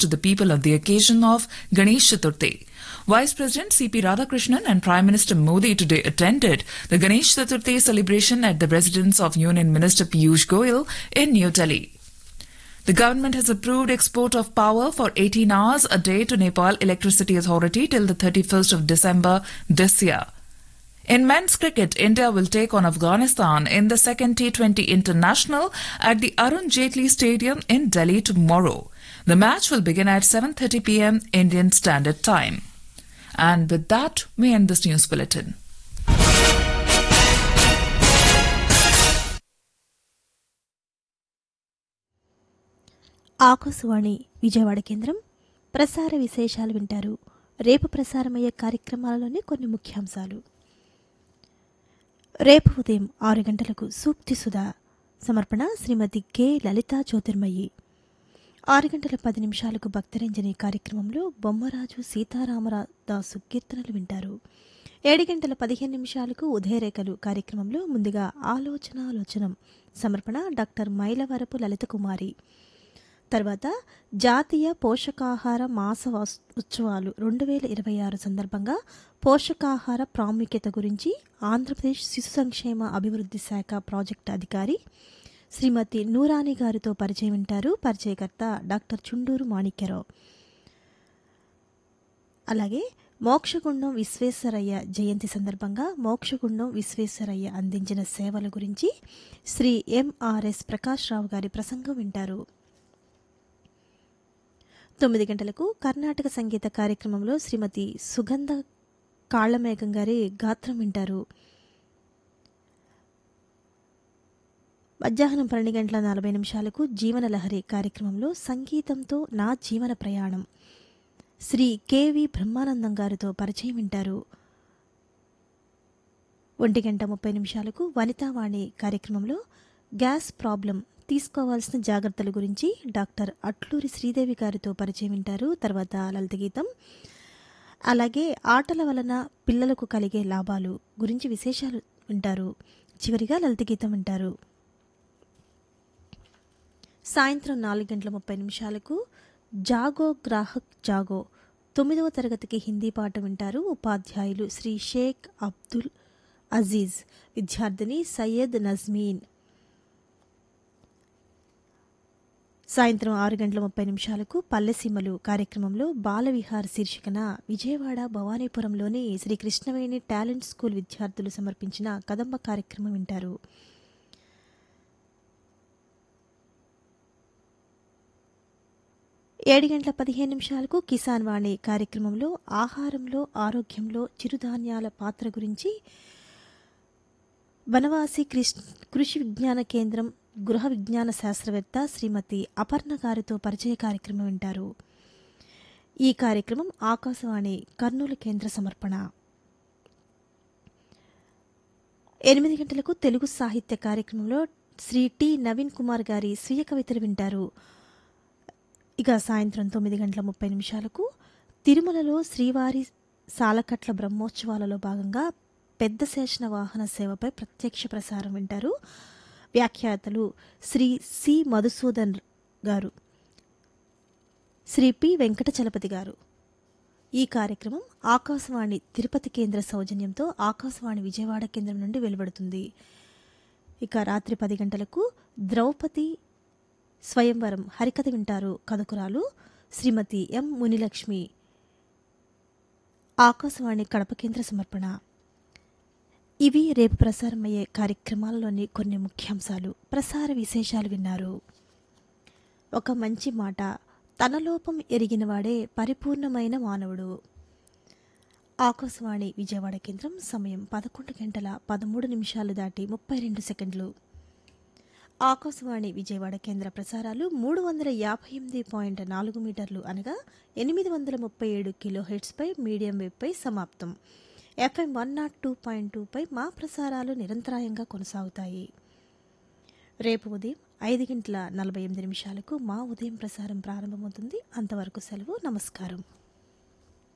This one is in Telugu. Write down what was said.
to the people on the occasion of Ganesh Chaturthi. Vice President C.P. Radhakrishnan and Prime Minister Modi today attended the Ganesh Chaturthi celebration at the residence of Union Minister Piyush Goyal in New Delhi. The government has approved export of power for 18 hours a day to Nepal Electricity Authority till the 31st of December this year. In men's cricket, India will take on Afghanistan in the second T20 International at the Arun Jaitley Stadium in Delhi tomorrow. The match will begin at 7:30 p.m. Indian Standard Time. And with that, we end this news bulletin. Akashvani Vijayawada కేంద్రం ప్రసార విశేషాలు వింటారు రేపు ప్రసారమయ్యే కార్యక్రమాలలోని కొన్ని ముఖ్యాంశాలు రేపు ఉదయం ఆరు గంటలకు సూక్తి సుధా సమర్పణ శ్రీమతి కె లలితా జ్యోతిర్మయి ఆరు గంటల పది నిమిషాలకు భక్తరంజని కార్యక్రమంలో బొమ్మరాజు సీతారామదాసు కీర్తనలు వింటారు ఏడు గంటల పదిహేను నిమిషాలకు ఉదయరేఖలు కార్యక్రమంలో ముందుగా ఆలోచన ఆలోచనం సమర్పణ డాక్టర్ మైలవరపు లలిత కుమారి తర్వాత జాతీయ పోషకాహార మాస వాస్- ఉత్సవాలు రెండు వేల ఇరవై ఆరు సందర్భంగా పోషకాహార ప్రాముఖ్యత గురించి ఆంధ్రప్రదేశ్ శిశు సంక్షేమ అభివృద్ధి శాఖ ప్రాజెక్టు అధికారి శ్రీమతి నూరాని గారితో పరిచయం వింటారు పరిచయకర్త డాక్టర్ చుండూరు మాణిక్యరావు అలాగే మోక్షగుండం విశ్వేశ్వరయ్య జయంతి సందర్భంగా మోక్షగుండం విశ్వేశ్వరయ్య అందించిన సేవల గురించి శ్రీ ఎంఆర్ఎస్ ప్రకాష్ రావు గారి ప్రసంగం వింటారు తొమ్మిది గంటలకు కర్ణాటక సంగీత కార్యక్రమంలో శ్రీమతి సుగంధ కాళ్లమేఘం గారి గాత్రం వింటారు మధ్యాహ్నం పన్నెండు గంటల నలభై నిమిషాలకు జీవన లహరి కార్యక్రమంలో సంగీతంతో నా జీవన ప్రయాణం శ్రీ కెవి బ్రహ్మానందం గారితో పరిచయం వింటారు ఒంటి గంట ముప్పై నిమిషాలకు వనితావాణి కార్యక్రమంలో గ్యాస్ ప్రాబ్లం తీసుకోవాల్సిన జాగ్రత్తల గురించి డాక్టర్ అట్లూరి శ్రీదేవి గారితో పరిచయం వింటారు తర్వాత లలిత గీతం అలాగే ఆటల వలన పిల్లలకు కలిగే లాభాలు గురించి విశేషాలు వింటారు చివరిగా లలిత గీతం వింటారు సాయంత్రం నాలుగు గంటల ముప్పై నిమిషాలకు జాగో గ్రాహక్ జాగో తొమ్మిదవ తరగతికి హిందీ పాట వింటారు ఉపాధ్యాయులు శ్రీ షేక్ అబ్దుల్ అజీజ్ విద్యార్థిని సయ్యద్ నజ్మీన్ సాయంత్రం ఆరు గంటల ముప్పై నిమిషాలకు పల్లెసీమలు కార్యక్రమంలో బాలవిహార్ శీర్షికన విజయవాడ భవానీపురంలోని శ్రీ కృష్ణవేణి టాలెంట్ స్కూల్ విద్యార్థులు సమర్పించిన కదంబ కార్యక్రమం వింటారు ఏడు గంటల పదిహేను నిమిషాలకు కిసాన్ వాణి కార్యక్రమంలో ఆహారంలో ఆరోగ్యంలో చిరుధాన్యాల పాత్ర గురించి వనవాసి కృష్ కృషి విజ్ఞాన కేంద్రం గృహ విజ్ఞాన శాస్త్రవేత్త శ్రీమతి అపర్ణ గారితో పరిచయ కార్యక్రమం వింటారు ఈ కార్యక్రమం ఆకాశవాణి కర్నూలు కేంద్ర సమర్పణ ఎనిమిది గంటలకు తెలుగు సాహిత్య కార్యక్రమంలో శ్రీ టి నవీన్ కుమార్ గారి స్వీయ కవితలు వింటారు ఇక సాయంత్రం తొమ్మిది గంటల ముప్పై నిమిషాలకు తిరుమలలో శ్రీవారి సాలకట్ల బ్రహ్మోత్సవాలలో భాగంగా పెద్ద శేషణ వాహన సేవపై ప్రత్యక్ష ప్రసారం వింటారు వ్యాఖ్యాతలు శ్రీ సి మధుసూదన్ గారు శ్రీ పి వెంకటచలపతి గారు ఈ కార్యక్రమం ఆకాశవాణి తిరుపతి కేంద్ర సౌజన్యంతో ఆకాశవాణి విజయవాడ కేంద్రం నుండి వెలువడుతుంది ఇక రాత్రి పది గంటలకు ద్రౌపది స్వయంవరం హరికథ వింటారు కథకురాలు శ్రీమతి ఎం మునిలక్ష్మి ఆకాశవాణి కడప కేంద్ర సమర్పణ ఇవి రేపు ప్రసారమయ్యే కార్యక్రమాలలోని కొన్ని ముఖ్యాంశాలు ప్రసార విశేషాలు విన్నారు ఒక మంచి మాట తన లోపం ఎరిగినవాడే పరిపూర్ణమైన మానవుడు ఆకాశవాణి విజయవాడ కేంద్రం సమయం పదకొండు గంటల పదమూడు నిమిషాలు దాటి ముప్పై రెండు సెకండ్లు ఆకాశవాణి విజయవాడ కేంద్ర ప్రసారాలు మూడు వందల యాభై ఎనిమిది పాయింట్ నాలుగు మీటర్లు అనగా ఎనిమిది వందల ముప్పై ఏడు కిలో హెడ్స్పై మీడియం వేవ్పై సమాప్తం FM one nought two point టూపై మా ప్రసారాలు నిరంతరాయంగా కొనసాగుతాయి రేపు ఉదయం ఐదు గంటల నలభై ఎనిమిది నిమిషాలకు మా ఉదయం ప్రసారం ప్రారంభమవుతుంది అంతవరకు సెలవు నమస్కారం